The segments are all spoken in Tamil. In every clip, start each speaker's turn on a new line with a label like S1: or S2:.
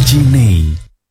S1: இறைச்சி நெய்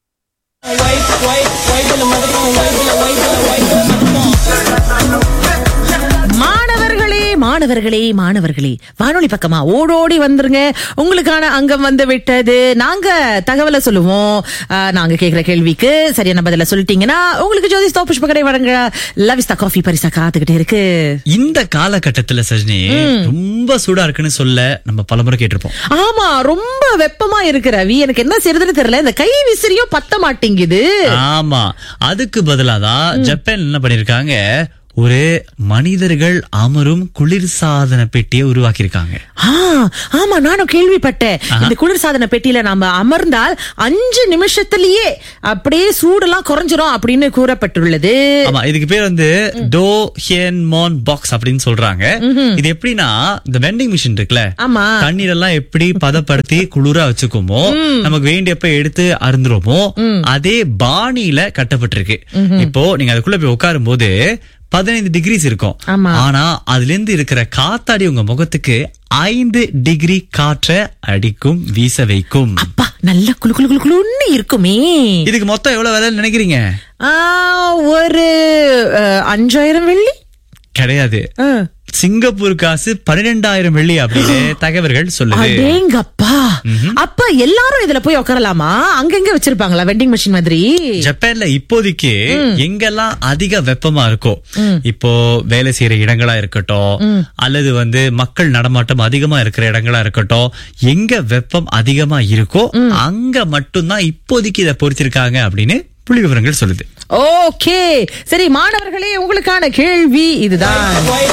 S2: மாணவர்களே மாணவர்களே மாணவர்களே வானொலி பக்கமா ஓடோடி வந்துருங்க உங்களுக்கான அங்கம் வந்து விட்டது நாங்க தகவலை சொல்லுவோம் ஆஹ், நாங்க கேக்குற கேள்விக்கு சரியான பதில சொல்லிட்டீங்கன்னா உங்களுக்கு ஜோதி ஸ்தோ புஷ்பகடை வழங்க லவிஸ்தா காஃபி பரிசா காத்துக்கிட்டே இருக்கு
S3: இந்த காலகட்டத்துல சஜினி ரொம்ப சூடா இருக்குன்னு சொல்ல நம்ம பலமுறை கேட்டிருப்போம்
S2: ஆமா ரொம்ப வெப்பமா இருக்கு ரவி எனக்கு என்ன செய்யறதுன்னு தெரியல இந்த கை விசிறியும் பத்த மாட்டேங்குது
S3: ஆமா அதுக்கு பதிலாதான் ஜப்பான் என்ன பண்ணிருக்காங்க ஒரு மனிதர்கள் அமரும் குளிர்சாதன பெட்டியை உருவாக்கி இருக்காங்க
S2: ஆ, ஆமா நானும் கேள்விப்பட்டேன் இந்த குளிர்சாதன பெட்டியில நாம அமர்ந்தால் அஞ்சு நிமிஷத்திலேயே அப்படியே சூடெல்லாம் குறைஞ்சிரும் அப்படின்னு கூறப்பட்டுள்ளது
S3: ஆமா இதுக்கு பேர் வந்து டோ ஹியன் மான் பாக்ஸ் அப்படின்னு சொல்றாங்க இது எப்படின்னா இந்த வெண்டிங் மிஷின் இருக்குல்ல
S2: ஆமா.
S3: தண்ணீர் எல்லாம் எப்படி பதப்படுத்தி குளிரா வச்சுக்குமோ நமக்கு வேண்டியப்ப எடுத்து அருந்துருமோ அதே பாணியில கட்டப்பட்டிருக்கு இப்போ நீங்க அதுக்குள்ள போய் உட்காரும் போது பதினைந்து டிகிரிஸ் இருக்கும்
S2: ஆமா.
S3: ஆனா அதுல இருந்து இருக்கிற காத்தாடி உங்க முகத்துக்கு ஐந்து டிகிரி காற்ற அடிக்கும் வீச வைக்கும்
S2: அப்பா நல்ல குளு குளு குளு குளுன்னு இருக்குமே
S3: இதுக்கு மொத்தம் எவ்வளவு விலைன்னு நினைக்கிறீங்க
S2: ஆ, ஒரு அஹ், அஞ்சாயிரம் வெள்ளி
S3: கிடையாது
S2: ஆ.
S3: சிங்கப்பூர் காசு பன்னிரெண்டாயிரம் வெள்ளி அப்படின்னு தகவல்கள் சொல்லுது
S2: அடேங்கப்பா அப்ப எல்லாரும் இதுல போய் உட்காரலாமா அங்கங்க வச்சிருப்பாங்களா வெண்டிங் மிஷின் மாதிரி
S3: ஜப்பான்ல இப்போதைக்கு எங்கெல்லாம் அதிக வெப்பமா இருக்கோ இப்போ வேலை செய்யற இடங்களா இருக்கட்டும் அல்லது வந்து மக்கள் நடமாட்டம் அதிகமா இருக்கிற இடங்களா இருக்கட்டும் எங்க வெப்பம் அதிகமா இருக்கோ அங்க மட்டும்தான் இப்போதைக்கு இதை பொறுத்திருக்காங்க அப்படின்னு புள்ளி விவரங்கள் சொல்லுது
S2: ஓகே சரி மாணவர்களே உங்களுக்கான கேள்வி இதுதான்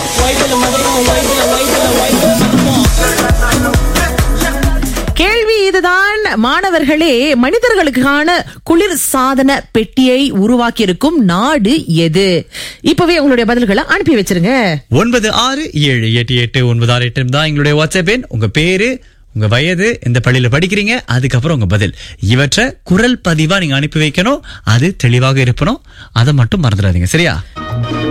S2: கேள்வி இதுதான் மாணவர்களே மனிதர்களுக்கான குளிர் சாதன பெட்டியை உருவாக்கி இருக்கும் நாடு எது இப்பவே உங்களுடைய பதில்களை அனுப்பி வச்சிருங்க
S3: ஒன்பது ஆறு ஏழு எட்டு எட்டு ஒன்பது ஆறு எட்டு தான் எங்களுடைய வாட்ஸ்அப் எண் உங்க பேரு உங்க வயது எந்த பள்ளியில படிக்கிறீங்க அதுக்கப்புறம் உங்க பதில் இவற்றை குரல் பதிவா நீங்க அனுப்பி வைக்கணும் அது தெளிவாக இருக்கணும் அதை மட்டும் மறந்துடாதீங்க சரியா